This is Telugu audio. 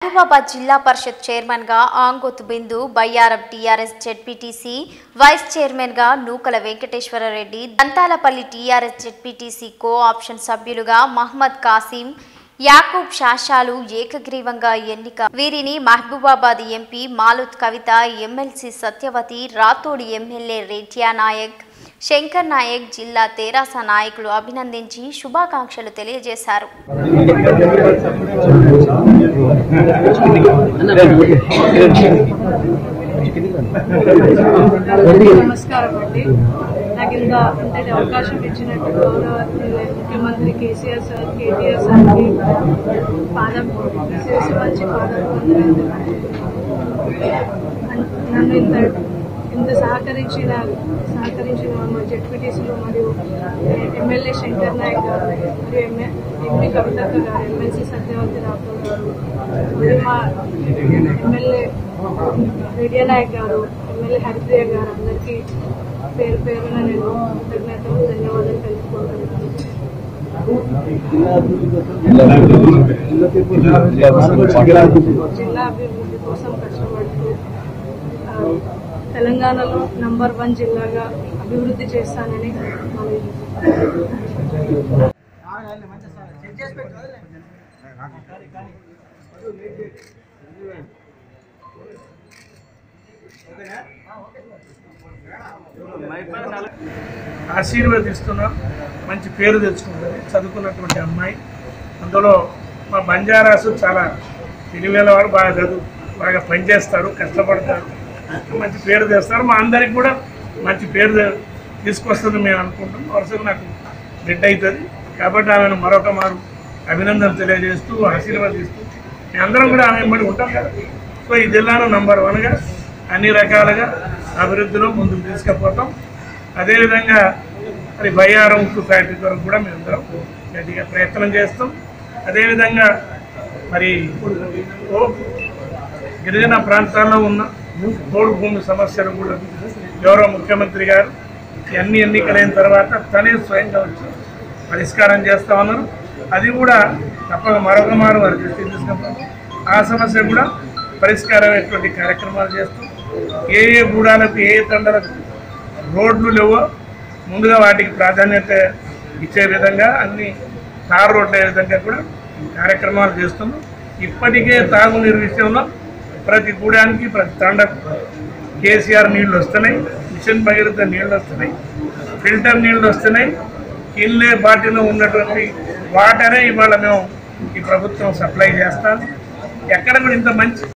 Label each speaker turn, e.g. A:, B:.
A: మహబూబాబాద్ జిల్లా పరిషత్ చైర్మన్ గా Angothu Bindu Bayyaram TRS ZPTC vice chairman గా Nookala Venkateswara Reddy Dantalapalli TRS ZPTC co option సభ్యులుగా మహమ్మద్ కాసిం యాకూబ్ షాషాలు ఏకగ్రీవంగా ఎన్నిక వీరిని Mahabubabad MP Maloth Kavitha MLC Satyavathi Rathod MLA Redya Naik Shankar Naik జిల్లా తెరాస నాయకులు అభినందించి శుభాకాంక్షలు తెలియజేశారు
B: నమస్కారం అండి నాకు ఇంత ఇంతటి అవకాశం ఇచ్చినట్టు గౌరవ ముఖ్యమంత్రి కేసీఆర్ సార్ కేటీఆర్ సార్కి పాదం శిరసు మంచి పాదం నన్ను ఇంత ఇంత సహకరించిన సహకరించిన మా జడ్పీటీసీలు మరియు ఎమ్మెల్యే శంకర్ నాయక్ గారు మరియు ఎంఏ ఎంపీ కవితక్క గారు ఎమ్మెల్సీ సత్యవతి రాథోడ్ గారు మరియు మా ఎమ్మెల్యే రేడియో నాయక్ గారు ఎమ్మెల్యే హరిప్రియ గారు అందరికీ పేరు పేరున నేను కృతజ్ఞతలు ధన్యవాదాలు తెలుపుకుంటున్నాను జిల్లా అభివృద్ధి కోసం కష్టపడుతూ ఆ, తెలంగాణలో నంబర్ వన్ జిల్లాగా అభివృద్ధి చేస్తానని మనవి
C: ఆశీర్వదిస్తున్నాం మంచి పేరు తెచ్చుకుంటుంది చదువుకున్నటువంటి అమ్మాయి అందులో మా బంజారాసు చాలా తెలివేల వారు బాగా చదువు బాగా పనిచేస్తారు కష్టపడతారు మంచి పేరు తెస్తారు మా అందరికి కూడా మంచి పేరు తె- తీసుకొస్తుంది మేము అనుకుంటాం వరుసగా నాకు బిడ్డ అవుతుంది కాబట్టి ఆమెను మరొక మారు అభినందన తెలియజేస్తూ ఆశీర్వదిస్తూ మేమందరం కూడా ఆమె వెంబడి ఉంటాం కదా సో ఈ జిల్లాను నంబర్ వన్గా అన్ని రకాలుగా అభివృద్ధిలో ముందుకు తీసుకుపోతాం అదేవిధంగా మరి బయ్యారం ఉక్కు ఫ్యాక్టరీ కొరకు కూడా మేమందరం గట్టిగా ప్రయత్నం చేస్తాం అదేవిధంగా మరి ఓ గిరిజన ప్రాంతాల్లో ఉన్న పోడు భూమి సమస్యలు కూడా గౌరవ ముఖ్యమంత్రి గారు ఈ అన్ని ఎన్నికలైన తర్వాత తనే స్వయంగా వచ్చి పరిష్కారం చేస్తా ఉన్నారు అది కూడా తప్పక మరొక మారు వారి దృష్టికి తీసుకుంటాం ఆ సమస్య కూడా పరిష్కారమైనటువంటి కార్యక్రమాలు చేస్తాం ఏ ఏ గూడాలకు ఏ ఏ తండలకు రోడ్లు లేవో ముందుగా వాటికి ప్రాధాన్యత ఇచ్చే విధంగా అన్ని తార్ రోడ్లు అయ్యే విధంగా కూడా కార్యక్రమాలు చేస్తున్నాం ఇప్పటికే తాగునీరు విషయంలో ప్రతి గూడానికి ప్రతి తండకు కేసీఆర్ నీళ్లు వస్తున్నాయి మిషన్ భగీరథ నీళ్లు వస్తున్నాయి ఫిల్టర్ నీళ్లు వస్తున్నాయి కిన్లే బాటిలో ఉన్నటువంటి వాటరే ఇవాళ మేము ఈ ప్రభుత్వం సప్లై చేస్తాం ఎక్కడ కూడా ఇంత మంచి